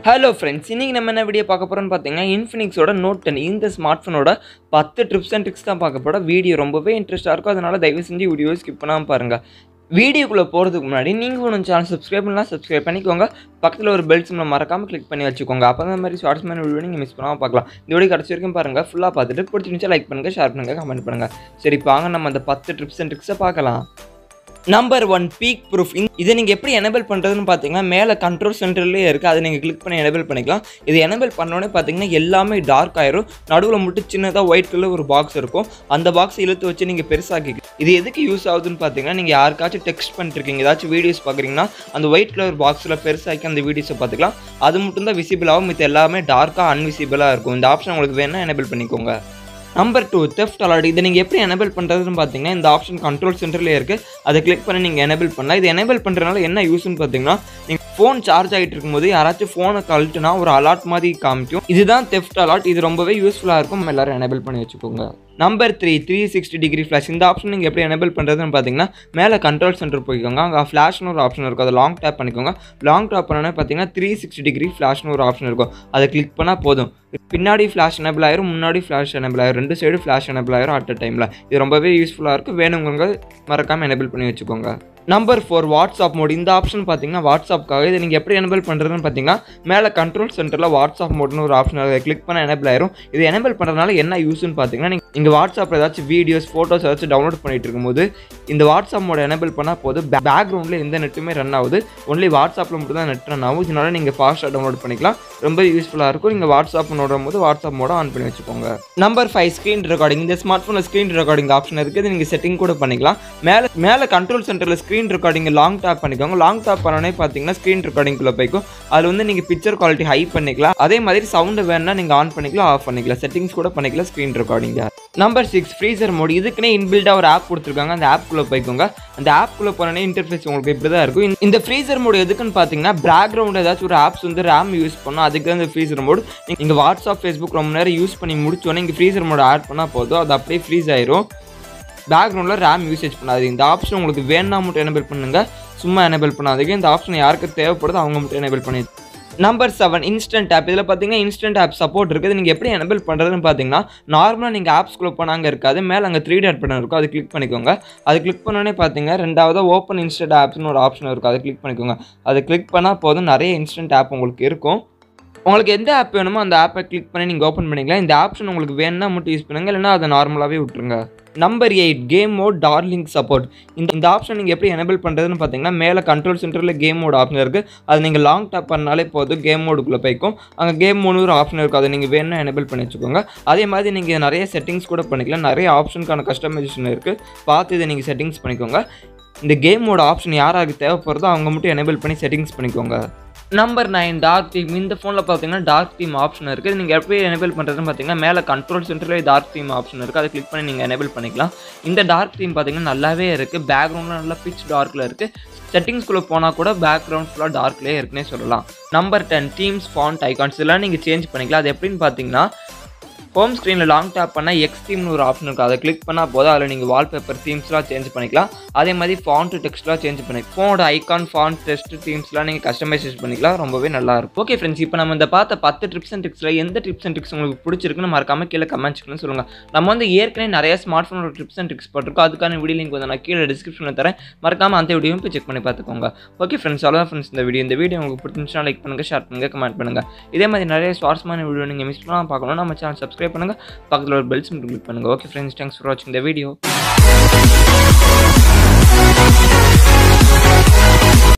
hello friends இன்றைக்கி நம்ம என்ன வீடியோ பார்க்க போகிறோம்னு பார்த்தீங்கன்னா இன்ஃபினிக்ஸோட நோட் டென் இந்த ஸ்மார்ட் ஃபோனோட பத்து ட்ரிப்ஸ் அண்ட் ட்ரிக்ஸ் தான் பார்க்க போகிறோம் வீடியோ ரொம்பவே இன்ட்ரெஸ்ட்டாக இருக்கும் அதனால் தயவு செஞ்சு வீடியோ ஸ்கிப் பண்ணாமல் பாருங்கள் வீடியோக்குள்ளே போகிறதுக்கு முன்னாடி நீங்கள் ஒன்று சேனல் சப்ஸ்கிரைப் பண்ணலாம் சப்ஸ்கிரைப் பண்ணிக்கோங்க பக்கத்தில் ஒரு பெல் சிம்மில் மறக்காமல் கிளிக் பண்ணி வச்சுக்கோங்க அப்போ அந்த மாதிரி ஷார்ட்ஸ் மாதிரி வீடியோ நீங்கள் மிஸ் பண்ணாமல் பார்க்கலாம் இந்த வீடியோ கடைசி வரைக்கும் பாருங்கள் ஃபுல்லாக பார்த்துட்டு பிடிச்சிருந்துச்சா லைக் பண்ணுங்கள் ஷேர் பண்ணுங்கள் கமெண்ட் பண்ணுங்கள் சரி இப்போ வாங்க நம்ம அந்த பத்து ட்ரிப்ஸ் அண்ட் ட்ரிக்ஸை பார்க்கலாம் நம்பர் ஒன் பீக் ப்ரூஃப் இதை நீங்கள் எப்படி எனேபிள் பண்ணுறதுன்னு பார்த்தீங்கன்னா மேலே கண்ட்ரோல் சென்டர்லேயே இருக்குது அதை நீங்கள் கிளிக் பண்ணி எனேபிள் பண்ணிக்கலாம் இது எனேபிள் பண்ணோடனே பார்த்தீங்கன்னா எல்லாமே டார்க் ஆயிரும் நடுவில் மட்டும் சின்னதாக ஒயிட் கலர் ஒரு பாக்ஸ் இருக்கும் அந்த பாக்ஸ் இழுத்து வச்சு நீங்கள் பெருசாக்கி இது எதுக்கு யூஸ் ஆகுதுன்னு பார்த்தீங்கன்னா நீங்கள் யாருக்காச்சும் டெக்ஸ்ட் பண்ணிருக்கீங்க ஏதாச்சும் வீடியோஸ் பார்க்குறீங்கன்னா அந்த ஒயிட் கலர் பாக்ஸில் பெருசாக்கி அந்த வீடியோஸை பார்த்துக்கலாம் அது மட்டும் தான் விசிபிள் ஆகும் இது எல்லாமே டார்க்காக அன்விசிபிளாக இருக்கும் இந்த ஆப்ஷன் உங்களுக்கு வேணால் எனேபிள் பண்ணிக்கோங்க நம்பர் டூ தெஃப்ட் அலர்ட் இதை நீங்கள் எப்படி எனேபிள் பண்ணுறதுன்னு பார்த்தீங்கன்னா இந்த ஆப்ஷன் கண்ட்ரோல் சென்டர்லேயே இருக்குது அதை கிளிக் பண்ணி நீங்கள் எனேபிள் பண்ணலாம் இது எனேபிள் பண்ணுறதுனால என்ன யூஸ்னு பார்த்தீங்கன்னா நீங்கள் ஃபோன் சார்ஜ் ஆகிட்டு இருக்கும்போது யாராச்சும் ஃபோனை கழட்டுனா ஒரு அலாட் மாதிரி காமிக்கும் இதுதான் தெஃப்ட் அலாட் இது ரொம்பவே யூஸ்ஃபுல்லாக இருக்கும் எல்லாரும் எனேபிள் பண்ணி வச்சுக்கோங்க number three three sixty degree flash இந்த ஆப்ஷன் நீங்கள் எப்படி எனேபிள் பண்ணுறதுன்னு பார்த்தீங்கன்னா மேலே கண்ட்ரோல் சென்டர் போய்க்கோங்க அங்கே ஃப்ளாஷ்னு ஒரு ஆப்ஷன் இருக்கும் அதை லாங் டேப் பண்ணிக்கோங்க லாங் டேப் பண்ணோன்னே பார்த்தீங்கன்னா த்ரீ சிக்ஸ்டி டிகிரி ஃப்ளாஷ்னு ஒரு ஆப்ஷன் இருக்கும் அதை கிளிக் பண்ணால் போதும் பின்னாடி ஃப்ளாஷ் எனேபிள் ஆயிரும் முன்னாடி ஃப்ளாஷ் எனேபிள் ஆயிரும் ரெண்டு சைடு ஃப்ளாஷ் எனேபிள் ஆயிரும் அட் அ டைமில் இது ரொம்பவே யூஸ்ஃபுல்லாக இருக்குது வேணுங்க மறக்காமல் எனேபிள் பண்ணி வச்சுக்கோங்க நம்பர் ஃபோர் வாட்ஸ்அப் மோட் இந்த ஆப்ஷன் பார்த்தீங்கன்னா வாட்ஸ்அப்காக இதை நீங்கள் எப்படி எனேபிள் பண்ணுறதுன்னு பார்த்தீங்கன்னா மேலே கண்ட்ரோல் சென்டரில் வாட்ஸ்அப் மோட்னு ஒரு ஆப்ஷன் அதை கிளிக் பண்ண எனேபிள் ஆயிரும் இது எனேபிள் பண்ணுறதுனால என்ன யூஸ்னு பார்த்தீங்கன்னா நீங்கள் இங்கே வாட்ஸ்அப்பில் ஏதாச்சும் வீடியோஸ் ஃபோட்டோஸ் ஏதாச்சும் டவுன்லோட் பண்ணிட்டு இருக்கும்போது இந்த வாட்ஸ்அப் மோட் எனேபிள் பண்ணால் போது பேக்ரவுண்டில் எந்த நெட்டுமே ரன் ஆகுது ஒன்லி வாட்ஸ்அப்பில் மட்டும் தான் நெட் ரன் ஆகும் இதனால நீங்கள் ஃபாஸ்ட்டாக டவுன்லோட் பண்ணிக்கலாம் ரொம்ப யூஸ்ஃபுல்லாக இருக்கும் நீங்கள் வாட்ஸ்அப் நோடும் போது வாட்ஸ்அப் மோட ஆன் பண்ணி வச்சுக்கோங்க நம்பர் ஃபைவ் ஸ்க்ரீன் ரெக்கார்டிங் இந்த ஸ்மார்ட் ஃபோனில் ஸ்க்ரீன் ரெக்கார்டிங் ஆப்ஷன் இருக்குது நீங்கள் செட்டிங் கூட பண்ணிக்கலாம் மேலே மேலே கண்ட்ரோல் சென்டரில் ஸ்க்ரீன் ரெக்கார்டிங் லாங் டேப் பண்ணிக்கோங்க லாங் டேப் பண்ணோடனே பார்த்தீங்கன்னா ஸ்க்ரீன் ரெக்கார்டிங்குள்ளே போய்க்கும் அதில் வந்து நீங்கள் பிக்சர் குவாலிட்டி ஹை பண்ணிக்கலாம் அதே மாதிரி சவுண்டு வேணும்னா நீங்கள் ஆன் பண்ணிக்கலாம் ஆஃப் பண்ணிக்கலாம் செட்டிங்ஸ் கூட பண்ணிக்கலாம் screen recording number six freezer mode இதுக்குன்னே இன்பில்டாக ஒரு ஆப் கொடுத்துருக்காங்க அந்த ஆப்குள்ளே போய்க்கோங்க அந்த ஆப்குள்ளே போனோடனே இன்டர்ஃபேஸ் உங்களுக்கு இப்படி தான் இருக்கும் இந்த- இந்த ஃப்ரீசர் மோட் எதுக்குன்னு பார்த்தீங்கன்னா பேக்ரவுண்ட் ஏதாச்சும் ஒரு ஆப்ஸ் வந்து ரேம் யூஸ் பண்ணோம் அதுக்கு தான் இந்த ஃப்ரீசர் மோட் நீங்கள் வாட்ஸ்அப் ஃபேஸ்புக் ரொம்ப நேரம் யூஸ் பண்ணி முடிச்சோன்னே இங்கே ஃப்ரீசர் மோட் ஆட் பண்ணால் போதும் அது அப்படியே ஃப்ரீஸ் ஆயிரும் பேக்ரவுண்டில் ரேம் யூசேஜ் பண்ணாதீங்க இந்த ஆப்ஷன் உங்களுக்கு வேணா மட்டும் எனேபிள் பண்ணுங்க சும்மா எனேபிள் பண்ணாதீங்க இந்த ஆப்ஷன் யாருக்கு தேவைப்படுதோ அவங்க மட்டும் எனேபிள் பண்ணி நம்பர் செவன் இன்ஸ்டன்ட் ஆப் இதில் பார்த்தீங்கன்னா இன்ஸ்டன்ட் ஆப் சப்போர்ட் இருக்குது நீங்கள் எப்படி எனேபிள் பண்ணுறதுன்னு பார்த்தீங்கன்னா நார்மலாக நீங்கள் ஆப்ஸ்குள்ளே போனால் அங்கே இருக்காது மேலே அங்கே த்ரீ டாட் பட்டன் இருக்கும் அது கிளிக் பண்ணிக்கோங்க அது கிளிக் பண்ணோடனே பார்த்தீங்கன்னா ரெண்டாவது ஓப்பன் இன்ஸ்டன்ட் ஆப்ஸ்னு ஒரு ஆப்ஷன் இருக்கும் அதை கிளிக் பண்ணிக்கோங்க அதை கிளிக் பண்ணால் போதும் நிறைய இன்ஸ்டன்ட் ஆப் உங்களுக்கு இருக்கும் உங்களுக்கு எந்த ஆப் வேணுமோ அந்த ஆப்பை கிளிக் பண்ணி நீங்கள் ஓப்பன் பண்ணிக்கலாம் இந்த ஆப்ஷன் உங்களுக்கு வேணும்னா மட்டும் யூஸ் பண்ணுங்க இல்லைன்னா அதை நார்மலாகவே விட்டுருங்க number eight game mode darling support இந்த இந்த ஆப்ஷன் நீங்கள் எப்படி எனேபிள் பண்ணுறதுன்னு பார்த்தீங்கன்னா மேலே கண்ட்ரோல் சென்டரில் கேம் மோட் ஆப்ஷன் இருக்குது அது நீங்கள் லாங் டேப் பண்ணாலே போதும் கேம் மோடுக்குள்ளே போய்க்கும் அங்கே கேம் மோடு ஒரு ஆப்ஷன் இருக்கும் அதை நீங்கள் வேணும்னா எனேபிள் பண்ணி வச்சுக்கோங்க அதே மாதிரி நீங்கள் நிறைய செட்டிங்ஸ் கூட பண்ணிக்கலாம் நிறைய ஆப்ஷனுக்கான கஸ்டமைசேஷன் இருக்குது பார்த்து இதை நீங்கள் செட்டிங்ஸ் பண்ணிக்கோங்க இந்த கேமோட ஆப்ஷன் யாராருக்கு தேவைப்படுறதோ அவங்க மட்டும் எனேபிள் பண்ணி செட்டிங்ஸ் பண்ணிக்கோங்க நம்பர் நைன் டார்க் தீம் இந்த ஃபோனில் பார்த்தீங்கன்னா டார்க் தீம் ஆப்ஷன் இருக்குது நீங்கள் எப்படி எனேபிள் பண்ணுறதுன்னு பார்த்தீங்கன்னா மேலே கண்ட்ரோல் சென்டரில் டார்க் தீம் ஆப்ஷன் இருக்குது அதை கிளிக் பண்ணி நீங்கள் எனேபிள் பண்ணிக்கலாம் இந்த டார்க் தீம் பார்த்தீங்கன்னா நல்லாவே இருக்குது பேக்ரவுண்டில் நல்லா பிச் டார்க்கில் இருக்குது செட்டிங்ஸ்குள்ளே போனால் கூட பேக்ரவுண்ட் ஃபுல்லாக டார்க்லேயே இருக்குன்னே சொல்லலாம் number ten themes font icons இதெல்லாம் நீங்கள் சேஞ்ச் பண்ணிக்கலாம் அது எப்படின்னு பார்த்தீங்கன்னா ஹோம் ஸ்க்ரீனில் லாங் டேப் பண்ணால் எக்ஸ் தீம்னு ஒரு ஆப்ஷன் இருக்குது அதை கிளிக் பண்ணால் போதும் அதில் நீங்கள் வால்பேப்பர் தீம்ஸ்லாம் சேஞ்ச் பண்ணிக்கலாம் அதே மாதிரி ஃபாண்ட் டெக்ஸ்ட்லாம் சேஞ்ச் பண்ணிக்கலாம் ஃபோனோட ஐகான் ஃபாண்ட் டெஸ்ட் தீம்ஸ்லாம் நீங்கள் கஸ்டமைசேஷன் பண்ணிக்கலாம் ரொம்பவே நல்லா இருக்கும் ஓகே ஃப்ரெண்ட்ஸ் இப்போ நம்ம இந்த பார்த்த பத்து ட்ரிப்ஸ் அண்ட் ட்ரிக்ஸில் எந்த ட்ரிப்ஸ் அண்ட் ட்ரிக்ஸ் உங்களுக்கு பிடிச்சிருக்குன்னு மறக்காம கீழே கமெண்ட்ஸ்க்குன்னு சொல்லுங்கள் நம்ம வந்து ஏற்கனவே நிறைய ஸ்மார்ட் ஃபோனோட ட்ரிப்ஸ் அண்ட் ட்ரிக்ஸ் போட்டிருக்கோம் அதுக்கான வீடியோ லிங்க் வந்து நான் கீழே டிஸ்கிரிப்ஷனில் தரேன் மறக்காம அந்த வீடியோவும் போய் செக் பண்ணி பார்த்துக்கோங்க ஓகே ஃப்ரெண்ட்ஸ் அவ்வளோதான் ஃப்ரெண்ட்ஸ் இந்த வீடியோ இந்த வீடியோ உங்களுக்கு பிடிச்சிருந்துச்சுன்னா லைக் பண்ணுங்கள் ஷேர் பண்ணுங்கள் கமெண்ட் பண்ணுங்கள் இதே மாதிரி நிறைய சுவாரஸ்யமான வீடியோ நீங்கள் மிஸ் பண்ணாமல் பார்க்கணும் நம்ம சேனல் சப்ஸ்கிரைப் பண்ணுங்கள் பக்கத்தில் ஒரு பெல் சிம் கிளிக் பண்ணுங்கள் ஓகே ஃப்ரெண்ட்ஸ் தேங்க்ஸ் ஃபார் வாட்சிங் த வீடியோ